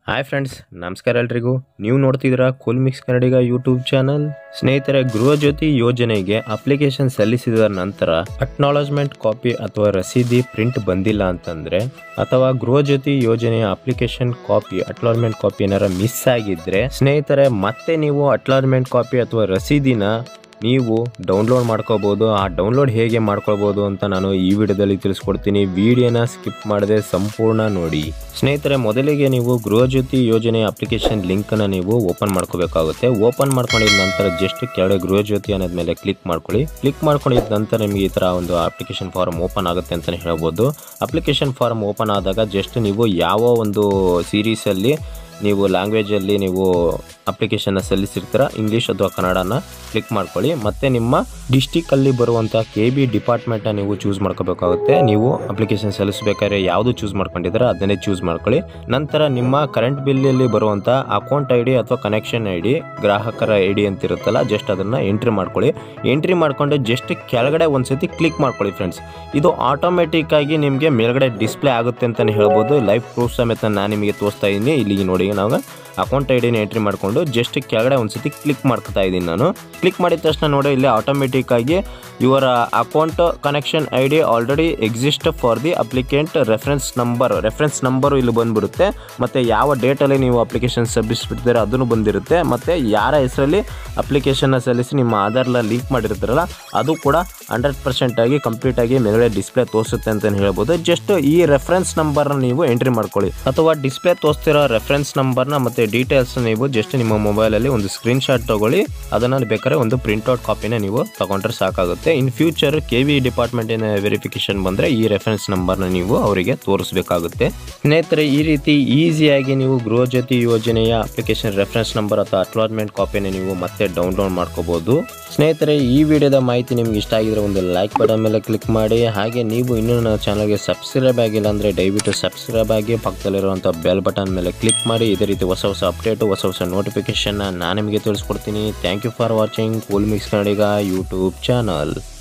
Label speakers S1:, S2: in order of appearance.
S1: hi friends ನಮಸ್ಕಾರ ಎಲ್ರಿಗೂ ನೀವು ನೋಡ್ತಿದ್ದೀರಾ cool mix Kannadiga YouTube channel ಸ್ನೇಹಿತರೆ ಗೃಹ ಜ್ಯೋತಿ ಯೋಜನೆಗೆ ಅಪ್ಲಿಕೇಶನ್ ಸಲ್ಲಿಸಿದ ನಂತರ ಅಕ್ನಾಲಜ್ಮೆಂಟ್ ಕಾಪಿ ಅಥವಾ ರಸೀದಿ ಪ್ರಿಂಟ್ ಬಂದಿಲ್ಲ ಅಂತಂದ್ರೆ ಅಥವಾ ಗೃಹ ಜ್ಯೋತಿ ಯೋಜನೆಯ ಅಪ್ಲಿಕೇಶನ್ ಕಾಪಿ ಅಟ್ಲಾಜ್ಮೆಂಟ್ ಕಾಪಿ ಏನಾರ ಮಿಸ್ ಆಗಿದ್ರೆ ಸ್ನೇಹಿತರೆ ಮತ್ತೆ ನೀವು ಅಟ್ಲಾಜ್ಮೆಂಟ್ ಕಾಪಿ ಅಥವಾ ರಸೀದಿನ ನೀವು ಡೌನ್ಲೋಡ್ ಮಾಡ್ಕೋಬೋದು ಆ ಡೌನ್ಲೋಡ್ ಹೇಗೆ ಮಾಡ್ಕೊಳ್ಬೋದು ಅಂತ ನಾನು ಈ ವಿಡಿಯೋದಲ್ಲಿ ತಿಳಿಸ್ಕೊಡ್ತೀನಿ ವಿಡಿಯೋನ ಸ್ಕಿಪ್ ಮಾಡದೆ ಸಂಪೂರ್ಣ ನೋಡಿ ಸ್ನೇಹಿತರೆ ಮೊದಲಿಗೆ ನೀವು ಗೃಹಜ್ಯೋತಿ ಯೋಜನೆಯ ಅಪ್ಲಿಕೇಶನ್ ಲಿಂಕನ್ನು ನೀವು ಓಪನ್ ಮಾಡ್ಕೋಬೇಕಾಗುತ್ತೆ ಓಪನ್ ಮಾಡ್ಕೊಂಡಿದ ನಂತರ ಜಸ್ಟ್ ಕೆಳಗಡೆ ಗೃಹಜ್ಯೋತಿ ಅನ್ನೋದ ಮೇಲೆ ಕ್ಲಿಕ್ ಮಾಡ್ಕೊಳ್ಳಿ ಕ್ಲಿಕ್ ಮಾಡ್ಕೊಂಡಿದ ನಂತರ ನಿಮಗೆ ಈ ಥರ ಒಂದು ಅಪ್ಲಿಕೇಶನ್ ಫಾರ್ಮ್ ಓಪನ್ ಆಗುತ್ತೆ ಅಂತಲೇ ಹೇಳ್ಬೋದು ಅಪ್ಲಿಕೇಶನ್ ಫಾರ್ಮ್ ಓಪನ್ ಆದಾಗ ಜಸ್ಟ್ ನೀವು ಯಾವ ಒಂದು ಸೀರೀಸಲ್ಲಿ ನೀವು ಲ್ಯಾಂಗ್ವೇಜಲ್ಲಿ ನೀವು ಅಪ್ಲಿಕೇಶನ್ನ ಸಲ್ಲಿಸಿರ್ತೀರ ಇಂಗ್ಲೀಷ್ ಅಥವಾ ಕನ್ನಡನ ಕ್ಲಿಕ್ ಮಾಡ್ಕೊಳ್ಳಿ ಮತ್ತು ನಿಮ್ಮ ಡಿಸ್ಟಿಕಲ್ಲಿ ಬರುವಂಥ ಕೆ ಬಿ ಡಿಪಾರ್ಟ್ಮೆಂಟ್ನ ನೀವು ಚೂಸ್ ಮಾಡ್ಕೋಬೇಕಾಗುತ್ತೆ ನೀವು ಅಪ್ಲಿಕೇಶನ್ ಸಲ್ಲಿಸಬೇಕಾದ್ರೆ ಯಾವುದು ಚೂಸ್ ಮಾಡ್ಕೊಂಡಿದ್ದೀರ ಅದನ್ನೇ ಚೂಸ್ ಮಾಡ್ಕೊಳ್ಳಿ ನಂತರ ನಿಮ್ಮ ಕರೆಂಟ್ ಬಿಲ್ಲಲ್ಲಿ ಬರುವಂಥ ಅಕೌಂಟ್ ಐ ಡಿ ಅಥವಾ ಕನೆಕ್ಷನ್ ಐ ಡಿ ಗ್ರಾಹಕರ ಐ ಡಿ ಅಂತ ಇರುತ್ತಲ್ಲ ಜಸ್ಟ್ ಅದನ್ನು ಎಂಟ್ರಿ ಮಾಡ್ಕೊಳ್ಳಿ ಎಂಟ್ರಿ ಮಾಡ್ಕೊಂಡು ಜಸ್ಟ್ ಕೆಳಗಡೆ ಒಂದ್ಸತಿ ಕ್ಲಿಕ್ ಮಾಡ್ಕೊಳ್ಳಿ ಫ್ರೆಂಡ್ಸ್ ಇದು ಆಟೋಮೆಟಿಕ್ ಆಗಿ ನಿಮಗೆ ಮೇಲ್ಗಡೆ ಡಿಸ್ಪ್ಲೇ ಆಗುತ್ತೆ ಅಂತಲೇ ಹೇಳ್ಬೋದು ಲೈವ್ ಪ್ರೂಫ್ ಸಮೇತ ನಾನು ನಿಮಗೆ ತೋರಿಸ್ತಾ ಇದ್ದೀನಿ ಇಲ್ಲಿ ನೋಡಿ ನಾವು ಅಕೌಂಟ್ ಐ ಡಿನ ಎಂಟ್ರಿ ಮಾಡಿಕೊಂಡು ಜಸ್ಟ್ ಕೆಳಗಡೆ ಒಂದ್ಸತಿ ಕ್ಲಿಕ್ ಮಾಡ್ಕೊತಾ ಇದ್ದೀನಿ ನಾನು ಕ್ಲಿಕ್ ಮಾಡಿದ ತಕ್ಷಣ ನೋಡಿ ಇಲ್ಲಿ ಆಟೋಮೆಟಿಕ್ ಆಗಿ your account connection I D already exist for the applicant reference number reference number ಇಲ್ಲಿ ಬಂದ್ಬಿಡುತ್ತೆ ಮತ್ತು ಯಾವ ಡೇಟಲ್ಲಿ ನೀವು ಅಪ್ಲಿಕೇಶನ್ ಸಲ್ಲಿಸ್ಬಿಡ್ತೀರ ಅದನ್ನು ಬಂದಿರುತ್ತೆ ಮತ್ತು ಯಾರ ಹೆಸರಲ್ಲಿ ಅಪ್ಲಿಕೇಶನ್ನ ಸಲ್ಲಿಸಿ ನಿಮ್ಮ ಆಧಾರ್ಲ ಲಿಂಕ್ ಮಾಡಿರ್ತಾರಲ್ಲ ಅದು ಕೂಡ ಹಂಡ್ರೆಡ್ ಪರ್ಸೆಂಟ್ ಆಗಿ ಕಂಪ್ಲೀಟ್ ಆಗಿ ಮೇಲ್ಗಡೆ ಡಿಸ್ಪ್ಲೇ ತೋರಿಸುತ್ತೆ ಅಂತ ಹೇಳ್ಬೋದು ಜಸ್ಟ್ ಈ ರೆಫರೆನ್ಸ್ ನಂಬರ್ನ ನೀವು ಎಂಟ್ರಿ ಮಾಡ್ಕೊಳ್ಳಿ ಅಥವಾ ಡಿಸ್ಪ್ಲೇ ತೋರಿಸ್ತಿರೋ ರೆಫರೆನ್ಸ್ ನಂಬರ್ನ ಮತ್ತು ಡೀಟೇಲ್ಸ್ ನೀವು ಜಸ್ಟ್ ನಿಮ್ಮ ಮೊಬೈಲಲ್ಲಿ ಒಂದು ಸ್ಕ್ರೀನ್ ಶಾಟ್ ತಗೊಳ್ಳಿ ಅದನ್ನು ಬೇಕಾದ್ರೆ ಒಂದು ಪ್ರಿಂಟ್ಔಟ್ ಕಾಪಿನ ನೀವು ತಗೊಂಡ್ರೆ ಸಾಕಾಗುತ್ತೆ ಇನ್ ಫ್ಯೂಚರ್ ಕೆ ವಿ ಡಿಪಾರ್ಟ್ಮೆಂಟಿನ ವೆರಿಫಿಕೇಶನ್ ಬಂದರೆ ಈ ರೆಫರೆನ್ಸ್ ನಂಬರ್ನ ನೀವು ಅವರಿಗೆ ತೋರಿಸಬೇಕಾಗುತ್ತೆ ಸ್ನೇಹಿತರೆ ಈ ರೀತಿ ಈಸಿಯಾಗಿ ನೀವು ಗೃಹ ಜ್ಯೋತಿ ಯೋಜನೆಯ ಅಪ್ಲಿಕೇಶನ್ ರೆಫರೆನ್ಸ್ ನಂಬರ್ ಅಥವಾ ಅಟ್ಲಾಜ್ಮೆಂಟ್ ಕಾಪಿನ ನೀವು ಮತ್ತೆ ಡೌನ್ಲೋಡ್ ಮಾಡ್ಕೋಬಹುದು ಸ್ನೇಹಿತರೆ ಈ ವಿಡಿಯೋದ ಮಾಹಿತಿ ನಿಮ್ಗೆ ಇಷ್ಟ ಆಗಿದ್ರೆ ಒಂದು ಲೈಕ್ ಬಟನ್ ಮೇಲೆ ಕ್ಲಿಕ್ ಮಾಡಿ ಹಾಗೆ ನೀವು ಇನ್ನೂ ನನ್ನ ಚಾನಲ್ಗೆ ಸಬ್ಸ್ಕ್ರೈಬ್ ಆಗಿಲ್ಲ ಅಂದರೆ ದಯವಿಟ್ಟು ಸಬ್ಸ್ಕ್ರೈಬ್ ಆಗಿ ಪಕ್ಕದಲ್ಲಿರುವಂಥ ಬೆಲ್ ಬಟನ್ ಮೇಲೆ ಕ್ಲಿಕ್ ಮಾಡಿ ಇದೇ ರೀತಿ ಹೊಸ ಹೊಸ ಅಪ್ಡೇಟು ಹೊಸ ಹೊಸ ನೋಟಿಫಿಕೇಶನ್ನ ನಾನು ನಿಮಗೆ ತಿಳಿಸ್ಕೊಡ್ತೀನಿ thank you for watching cool mix Kannadiga YouTube channel